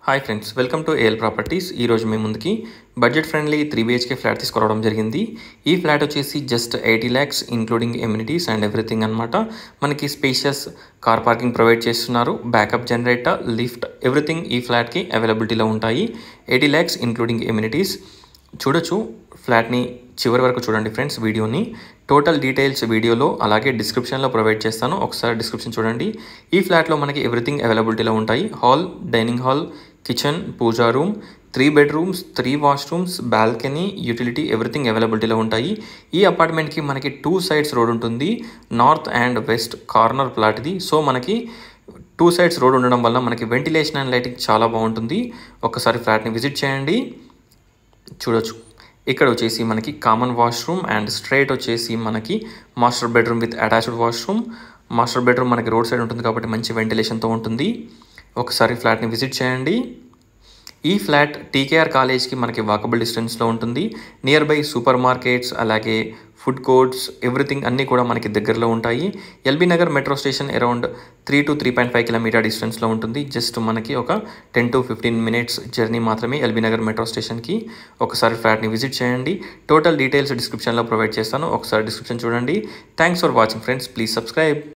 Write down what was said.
hi friends welcome to AL properties ఈరోజు మీ ముందుకి budget friendly three BHK flat తీసుకురావడం జరిగింది ఈ ఫ్లాట్ వచ్చేసి just eighty lakhs including amenities and everything అనమాట మనకి స్పేషియస్ కార్ పార్కింగ్ ప్రొవైడ్ చేస్తున్నారు బ్యాకప్ జనరేటర్ లిఫ్ట్ ఎవ్రీథింగ్ ఈ ఫ్లాట్కి అవైలబిలిటీలో ఉంటాయి ఎయిటీ ల్యాక్స్ ఇంక్లూడింగ్ ఎమ్యూనిటీస్ చూడొచ్చు ఫ్లాట్ని చివరి వరకు చూడండి ఫ్రెండ్స్ వీడియోని టోటల్ డీటెయిల్స్ వీడియోలో అలాగే డిస్క్రిప్షన్లో ప్రొవైడ్ చేస్తాను ఒకసారి డిస్క్రిప్షన్ చూడండి ఈ ఫ్లాట్లో మనకి ఎవ్రీథింగ్ అవైలబిలిటీలో ఉంటాయి hall dining hall kitchen puja room three bedrooms three washrooms balcony utility everything అవైలబిలిటీలో ఉంటాయి ఈ అపార్ట్మెంట్కి మనకి టూ సైడ్స్ రోడ్ ఉంటుంది north and west corner plot ఇది సో మనకి టూ సైడ్స్ రోడ్ ఉండడం వల్ల మనకి వెంటిలేషన్ అండ్ లైటింగ్ చాలా బాగుంటుంది ఒకసారి ఫ్లాట్ని విజిట్ చేయండి చూడొచ్చు ఇక్కడ వచ్చేసి మనకి కామన్ వాష్రూమ్ అండ్ స్ట్రైట్ వచ్చేసి మనకి master bedroom with attached washroom master bedroom మనకి రోడ్ సైడ్ ఉంటుంది కాబట్టి మంచి వెంటిలేషన్తో ఉంటుంది ఒకసారి ఫ్లాట్ని విజిట్ చేయండి ఈ ఫ్లాట్ టీకేఆర్ కాలేజ్కి మనకి వాకబుల్ డిస్టెన్స్లో ఉంటుంది నియర్ బై సూపర్ మార్కెట్స్ అలాగే ఫుడ్ కోర్ట్స్ ఎవ్రీథింగ్ అన్నీ కూడా మనకి దగ్గరలో ఉంటాయి LB Nagar metro station around three to three point five kilometer డిస్టెన్స్లో ఉంటుంది జస్ట్ మనకి ఒక ten to fifteen minutes journey మాత్రమే ఎల్బీ నగర్ మెట్రో స్టేషన్కి ఒకసారి ఫ్లాట్ని విజిట్ చేయండి టోటల్ డీటెయిల్స్ డిస్క్రిప్షన్లో ప్రొవైడ్ చేస్తాను ఒకసారి డిస్క్రిప్షన్ చూడండి thanks for watching friends please subscribe